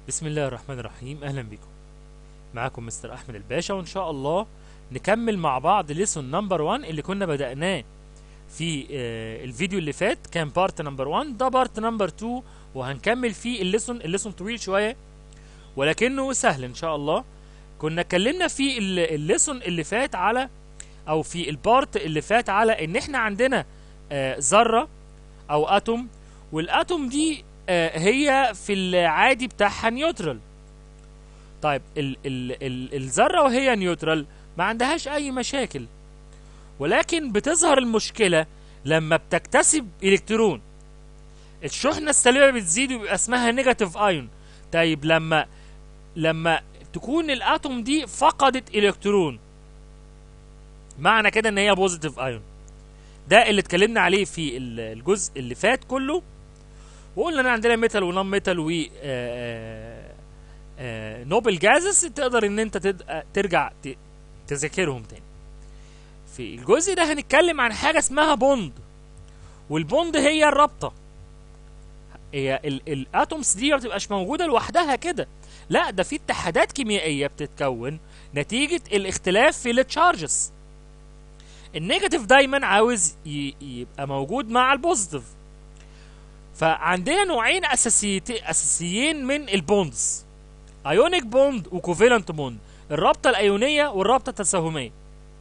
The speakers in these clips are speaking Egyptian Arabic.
بسم الله الرحمن الرحيم اهلا بكم معاكم مستر احمد الباشا وان شاء الله نكمل مع بعض ليسون نمبر 1 اللي كنا بدأناه في آه، الفيديو اللي فات كان بارت نمبر 1 ده بارت نمبر 2 وهنكمل فيه الليسون الليسون طويل شويه ولكنه سهل ان شاء الله كنا اتكلمنا في ال- الليسون اللي فات على او في البارت اللي فات على ان احنا عندنا آه، ذره او اتوم والاتوم دي آه، هي في العادي بتاعها نيوترال طيب ال ال ال الذره وهي نيوترال ما عندهاش اي مشاكل ولكن بتظهر المشكله لما بتكتسب الكترون الشحنه السالبه بتزيد ويبقى اسمها نيجاتيف ايون طيب لما لما تكون الاتوم دي فقدت الكترون معنى كده ان هي بوزيتيف ايون ده اللي اتكلمنا عليه في ال- الجزء اللي فات كله وقلنا ان عندنا ميتال ونون ميتال و آه، آه، نوبل جازس تقدر ان انت تد- آه، ترجع ت- تذاكرهم تاني في الجزء ده هنتكلم عن حاجه اسمها بوند والبوند هي الرابطه هي ال- الاتومز دي ما بتبقاش موجوده لوحدها كده لا ده في اتحادات كيميائيه بتتكون نتيجه الاختلاف في التشارجز النيجاتيف دايما عاوز ي- يبقى موجود مع البوزيتيف فعندنا نوعين اساسيتي اساسيين من البوندز ايونيك بوند وكوفالنت بوند الرابطه الايونيه والرابطه التساهميه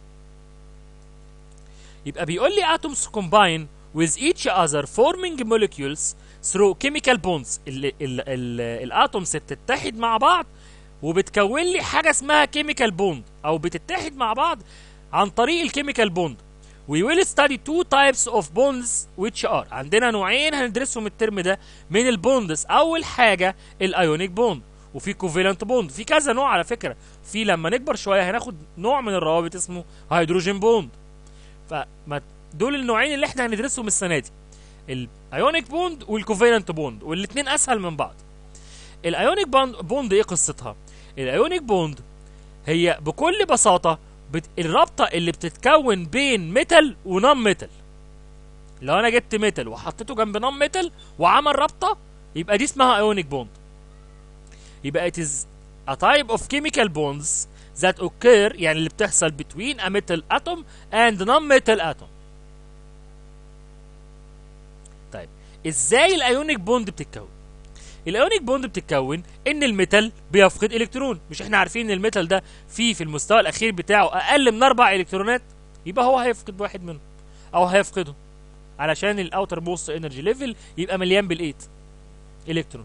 يبقى بيقول لي atoms combine with each other forming molecules through chemical bonds ال ال ال الاتومز بتتحد مع بعض وبتكون لي حاجه اسمها chemical bond او بتتحد مع بعض عن طريق الكيميكال بوند We will study two types of bonds which are عندنا نوعين هندرسهم الترم ده من البوندز أول حاجة الايونيك بوند وفي كوفالنت بوند في كذا نوع على فكرة في لما نكبر شوية هناخد نوع من الروابط اسمه هيدروجين بوند فما دول النوعين اللي احنا هندرسهم السنة دي الايونيك بوند والكوفالنت بوند والاتنين اسهل من بعض الايونيك بوند بوند ايه قصتها الايونيك بوند هي بكل بساطة بت... الرابطة اللي بتتكون بين ميتال ونون ميتال لو انا جبت ميتال وحطيته جنب نون ميتال وعمل رابطة يبقى دي اسمها ايونيك بوند يبقى it is a type of chemical bonds that occur يعني اللي بتحصل between a metal atom and non-metal atom طيب ازاي الايونيك بوند بتتكون الايونيك بوند بتتكون ان الميتال بيفقد الكترون مش احنا عارفين ان الميتال ده فيه في المستوى الاخير بتاعه اقل من اربع الكترونات يبقى هو هيفقد واحد منهم او هيفقده علشان الاوتر موست انرجي ليفل يبقى مليان بالايت الكترون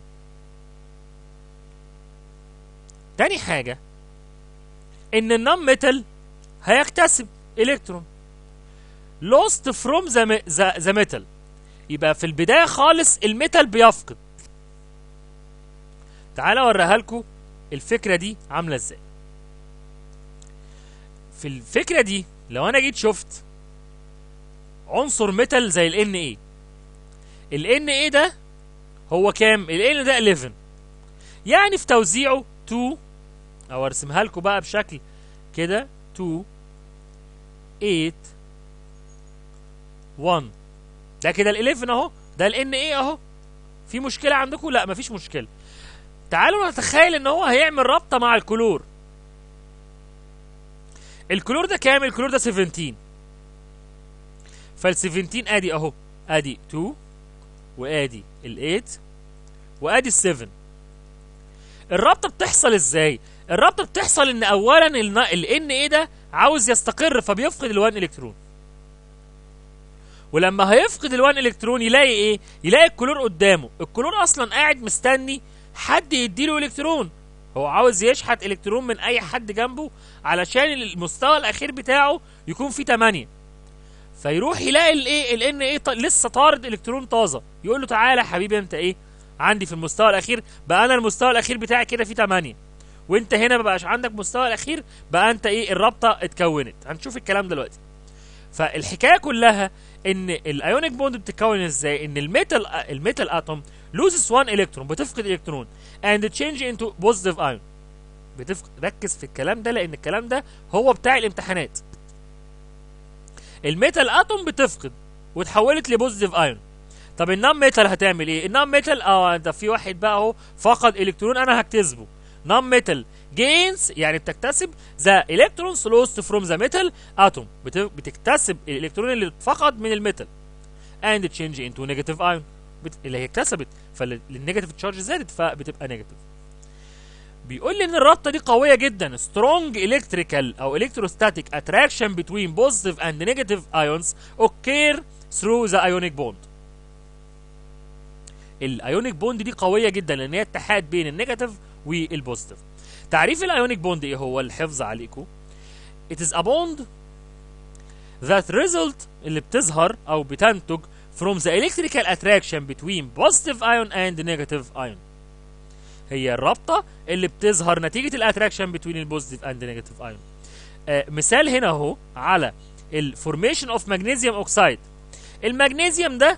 تاني حاجه ان النون ميتال هيكتسب الكترون lost from the, the, the metal يبقى في البدايه خالص الميتال بيفقد تعالى اوريها لكم الفكره دي عامله ازاي في الفكره دي لو انا جيت شفت عنصر ميتال زي ال Na ال Na ده هو كام ال Na ده 11 يعني في توزيعه 2 او ارسمها لكم بقى بشكل كده 2 8 1 ده كده ال 11 اهو ده ال Na اهو في مشكله عندكم لا مفيش مشكله تعالوا نتخيل ان هو هيعمل رابطه مع الكلور الكلور ده كام الكلور ده 17 فال 17 ادي اهو ادي 2 وادي ال 8 وادي ال 7 الرابطه بتحصل ازاي الرابطه بتحصل ان اولا ال ان ايه ده عاوز يستقر فبيفقد ال1 الكترون ولما هيفقد ال1 الكترون يلاقي ايه يلاقي الكلور قدامه الكلور اصلا قاعد مستني حد يديله الكترون هو عاوز يشحت الكترون من اي حد جنبه علشان المستوى الاخير بتاعه يكون فيه 8 فيروح يلاقي الايه الان ايه لسه طارد الكترون طازه يقول له تعالى يا حبيبي انت ايه عندي في المستوى الاخير بقى انا المستوى الاخير بتاعي كده فيه 8 وانت هنا ما بقاش عندك مستوى الاخير بقى انت ايه الرابطه اتكونت هنشوف الكلام دلوقتي فالحكايه كلها ان الايونيك بوند بتتكون ازاي ان الميتال الميتال اتوم loses 1 الكترون بتفقد الكترون and change into positive ion بتفق... ركز في الكلام ده لان الكلام ده هو بتاع الامتحانات الميتال اتوم بتفقد وتحولت لبوزيتيف ايون طب النون ميتال هتعمل ايه النون ميتال اه ده في واحد بقى اهو فقد الكترون انا هكتسبه نون ميتال جينز يعني بتكتسب ذا الكترونز لوست فروم ذا ميتال اتوم بتكتسب الالكترون اللي اتفقد من الميتال اند تشينج انتو نيجاتيف ايون اللي هي اكتسبت فالنيجاتيف تشارج زادت فبتبقى نيجاتيف بيقول لي ان الرابطه دي قويه جدا strong electrical او electrostatic attraction between positive and negative ions occur through the ionic bond الايونيك بوند دي قويه جدا لان هي اتحاد بين النيجاتيف والبوزيتيف تعريف الايونيك بوند ايه هو الحفظ عليكم it is a bond that result اللي بتظهر او بتنتج from the electrical attraction between positive ion and negative ion هي الرابطه اللي بتظهر نتيجه الاتراكشن بين البوزيتيف اند نيجاتيف ايون مثال هنا اهو على الفورميشن اوف ماجنيزيوم اوكسايد المغنيسيوم ده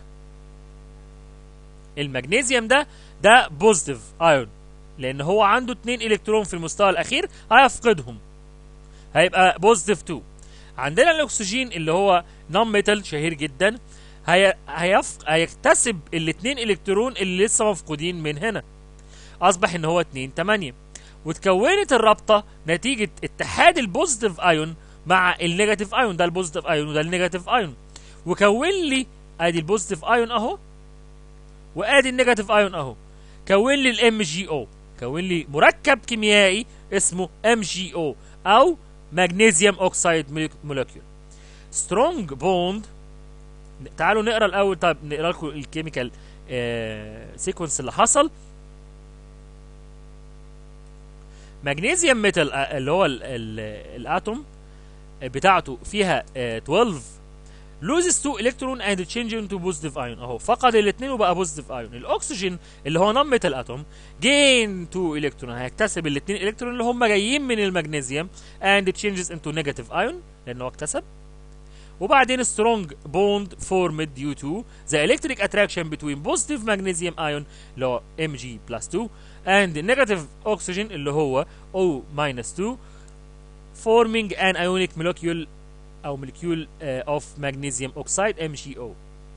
المغنيسيوم ده ده بوزيتيف ايون لان هو عنده اتنين الكترون في المستوى الاخير هيفقدهم هيبقى بوزيتيف 2 عندنا الاكسجين اللي هو نون ميتال شهير جدا هي هيفق... هيكتسب الاتنين الكترون اللي لسه مفقودين من هنا اصبح ان هو 2 8 وتكونت الرابطه نتيجه اتحاد البوزيتيف ايون مع النيجاتيف ايون ده البوزيتيف ايون وده النيجاتيف ايون وكون لي ادي البوزيتيف ايون اهو وادي النيجاتيف ايون اهو كون لي الام جي او كون لي مركب كيميائي اسمه ام جي او او مغنيسيوم اوكسايد مولكيول سترونج بوند تعالوا نقرا الاول طيب نقرا لكم الكيميكال سيكونس اللي حصل مغنيسيوم ميتال اللي هو ال ال الاتوم بتاعته فيها 12 loses 2 electron and change into positive ion اهو فقد الاثنين وبقى positive ion الاكسجين اللي هو نون ميتال اتوم gain 2 electron هيكتسب الاثنين الكترون اللي هم جايين من المغنيسيوم and changes into negative ion لانه اكتسب وبعدين strong bond formed due to the electric attraction between positive magnesium ion اللي هو Mg plus 2 and negative oxygen اللي هو O minus 2 forming an ionic molecule أو molecule uh, of magnesium oxide MgO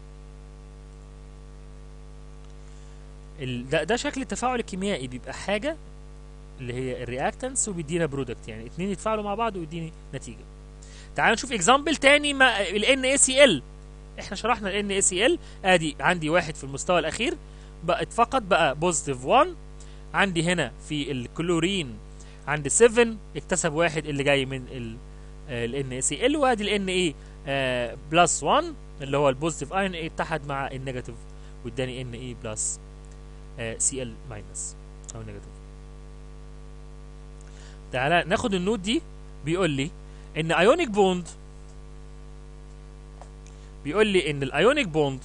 ده, ده شكل التفاعل الكيميائي بيبقى حاجة اللي هي الرياكتنس وبيدينا برودكت يعني اتنين يتفاعلوا مع بعض ويديني نتيجة تعالوا نشوف اكزامبل تاني مع ال NaCl احنا شرحنا ال NaCl ادي عندي واحد في المستوى الاخير بقت فقط بقى بوزيتيف 1 عندي هنا في الكلورين عندي 7 اكتسب واحد اللي جاي من ال ال NaCl وادي ال Na بلس 1 اللي هو البوزيتيف ايون اتحد مع النيجاتيف واداني Na بلس Cl ماينس او نيجاتيف تعالى ناخد النوت دي بيقول لي ان ايونيك بوند بيقول لي ان الايونيك بوند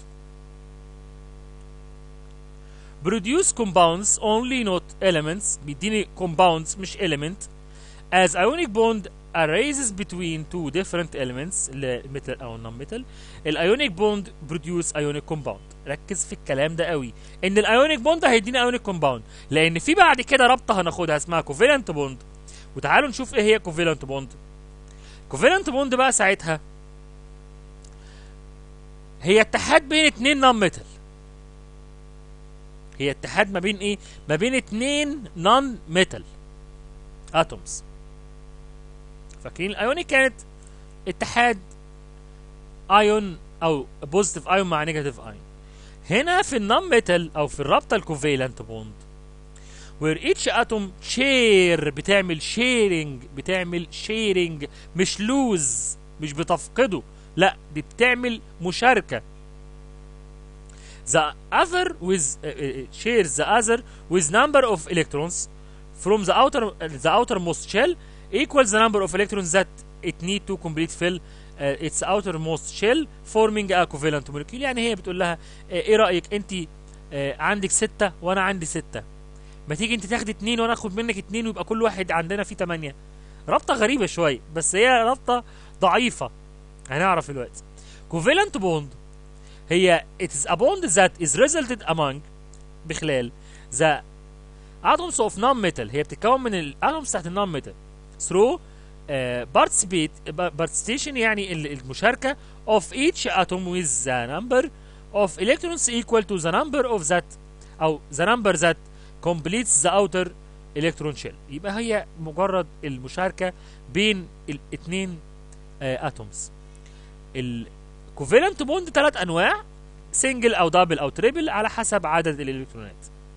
produce compounds only not elements بيديني compounds مش element as ionic bond arises between two different elements الميتال او النون ميتال الايونيك بوند produce ionic compound ركز في الكلام ده قوي ان الايونيك بوند هيديني ايونيك كومباوند لان في بعد كده رابطه هناخدها اسمها كوفيلنت بوند وتعالوا نشوف ايه هي كوفيلنت بوند كوفيلنت بوند بقى ساعتها هي اتحاد بين اتنين نون ميتال هي اتحاد ما بين ايه ما بين اتنين نون ميتال اتومز فاكرين الايونيك كانت اتحاد ايون او بوزيتيف ايون مع نيجاتيف ايون هنا في النون ميتال او في الرابطه الكوفيلنت بوند where each atom share بتعمل sharing بتعمل sharing مش lose مش بتفقده لا دي بتعمل مشاركة the other with uh, uh, shares the other with number of electrons from the outer the outermost shell equals the number of electrons that it need to complete fill uh, its outermost shell forming a covalent molecule يعني هي بتقول لها ايه رأيك انت عندك ستة وانا عندي ستة ما تيجي انت تاخد اتنين وانا اخد منك اتنين ويبقى كل واحد عندنا فيه تمانية رابطة غريبة شوية بس هي رابطة ضعيفة هنعرف دلوقتي covalent bond هي it is a bond that is resulted among بخلال the atoms of non-metal هي بتتكون من الاتومز بتاعت النون metal through uh, participate participation يعني المشاركة of each atom with the number of electrons equal to the number of that او the number that completes the outer electron shell يبقى هي مجرد المشاركة بين الاثنين اتومز الكوفالنت بوند ثلاث انواع سنجل او دبل او تريبل على حسب عدد الالكترونات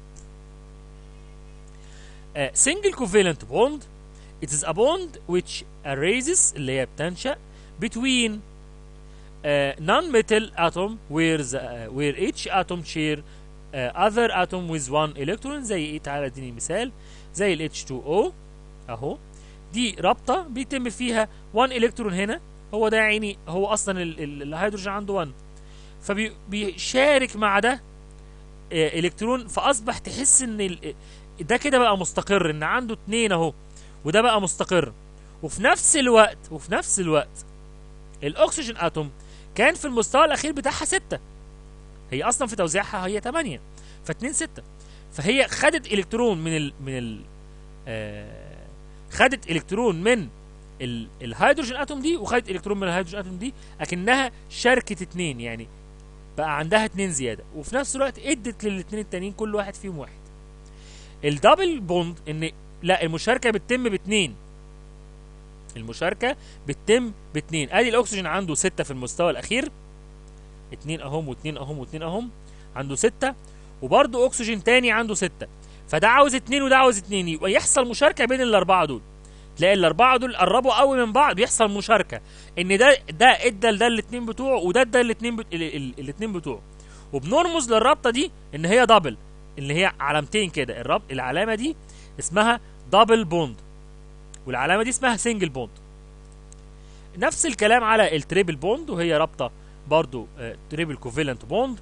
سنجل كوفالنت بوند it is a bond which arises اللي هي بتنشأ between uh, non-metal atom where the, uh, where each atom share uh, other atom with one electron زي ايه تعالى اديني مثال زي ال H2O اهو دي رابطة بيتم فيها 1 الكترون هنا هو ده يعني هو اصلا ال- ال- الهيدروجين عنده 1 فبيشارك مع ده آه، الكترون فاصبح تحس ان ال- ده كده بقى مستقر ان عنده اتنين اهو وده بقى مستقر وفي نفس الوقت وفي نفس الوقت الاكسجين اتوم كان في المستوى الاخير بتاعها 6 هي اصلا في توزيعها هي 8 ف2 6 فهي خدت الكترون من ال من ال آه خدت الكترون من ال الهيدروجين اتوم دي وخدت الكترون من الهيدروجين اتوم دي اكنها شاركت اتنين يعني بقى عندها اتنين زياده وفي نفس الوقت ادت للاتنين التانيين كل واحد فيهم واحد الدبل بوند ان لا المشاركه بتتم باتنين المشاركه بتتم باتنين ادي الاكسجين عنده ستة في المستوى الاخير اتنين اهم واتنين اهم واتنين اهم عنده ستة وبرضه اكسجين تاني عنده ستة فده عاوز اتنين وده عاوز اتنين يبقى يحصل مشاركه بين الاربعه دول تلاقي الاربعه دول قربوا قوي من بعض بيحصل مشاركه ان ده ده ادى لده الاتنين بتوعه وده ادى الاتنين بت... ال... ال... الاتنين بتوعه وبنرمز للرابطه دي ان هي دبل اللي هي علامتين كده الرب... العلامه دي اسمها دبل بوند والعلامه دي اسمها سنجل بوند نفس الكلام على التريبل بوند وهي رابطه برضو تريبل كوفالنت بوند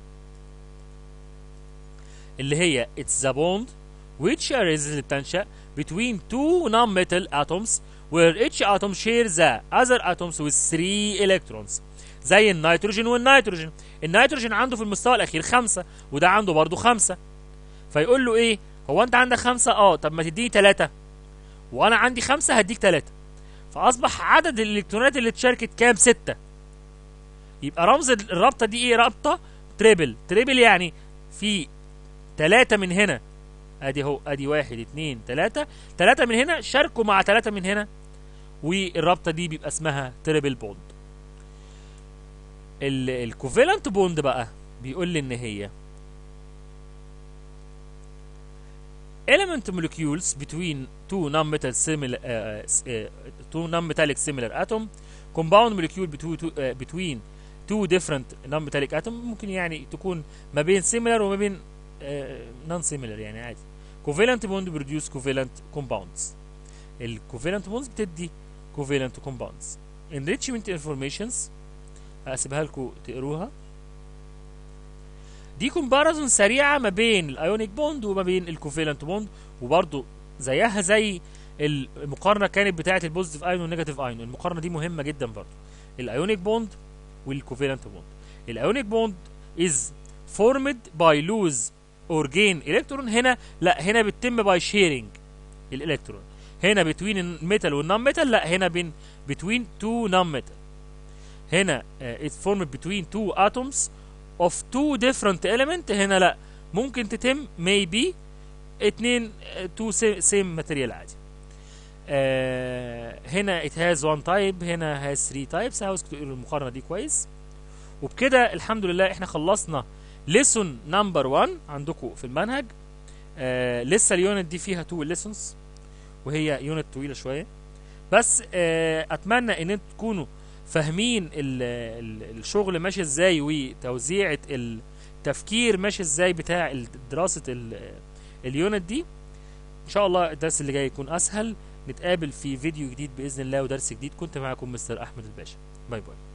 اللي هي it's the bond which arises اللي بتنشأ between two non-metal atoms where each atom shares the other atoms with three electrons زي النيتروجين والنيتروجين النيتروجين عنده في المستوى الأخير خمسة وده عنده برضو خمسة فيقول له إيه هو أنت عندك خمسة أه طب ما تديني تلاتة وأنا عندي خمسة هديك تلاتة فأصبح عدد الإلكترونات اللي اتشاركت كام ستة يبقى رمز الرابطة دي إيه رابطة تريبل تريبل يعني في تلاتة من هنا ادي اهو ادي واحد اتنين تلاتة تلاتة من هنا شاركوا مع تلاتة من هنا والرابطة دي بيبقى اسمها تريبل بوند الكوفالنت بوند بقى بيقول لي ان هي element molecules between two non-metal similar uh, uh, two non-metallic similar atom compound molecule between two, uh, between two different non-metallic atom ممكن يعني تكون ما بين similar وما بين نون سيميلر يعني عادي covalent bond produce covalent compounds الكوفالنت بوندز بتدي covalent compounds enrichment informations هسيبها لكم تقروها دي كومباريزون سريعه ما بين الايونيك بوند وما بين الكوفالنت بوند وبرضه زيها زي المقارنه كانت بتاعه البوزيتيف ايون والنيجاتيف ايون المقارنه دي مهمه جدا برضه الايونيك بوند والكوفالنت بوند الايونيك بوند is formed by lose اور جين الكترون هنا لا هنا بتتم باي شيرنج الالكترون هنا بتوين الميتال والنون ميتال لا هنا بين بتوين تو نون ميتال هنا اتس فورمد بتوين تو اتومز اوف تو ديفرنت element هنا لا ممكن تتم maybe اتنين تو سيم ماتيريال عادي آه هنا it has one type هنا has three types عاوز تقروا المقارنه دي كويس وبكده الحمد لله احنا خلصنا ليسون نمبر 1 عندكم في المنهج آه لسه اليونت دي فيها تو ليسونز وهي يونت طويله شويه بس آه اتمنى ان انتوا تكونوا فاهمين ال ال الشغل ماشي ازاي وتوزيعه التفكير ماشي ازاي بتاع دراسه اليونت دي ان شاء الله الدرس اللي جاي يكون اسهل نتقابل في فيديو جديد باذن الله ودرس جديد كنت معكم مستر احمد الباشا باي باي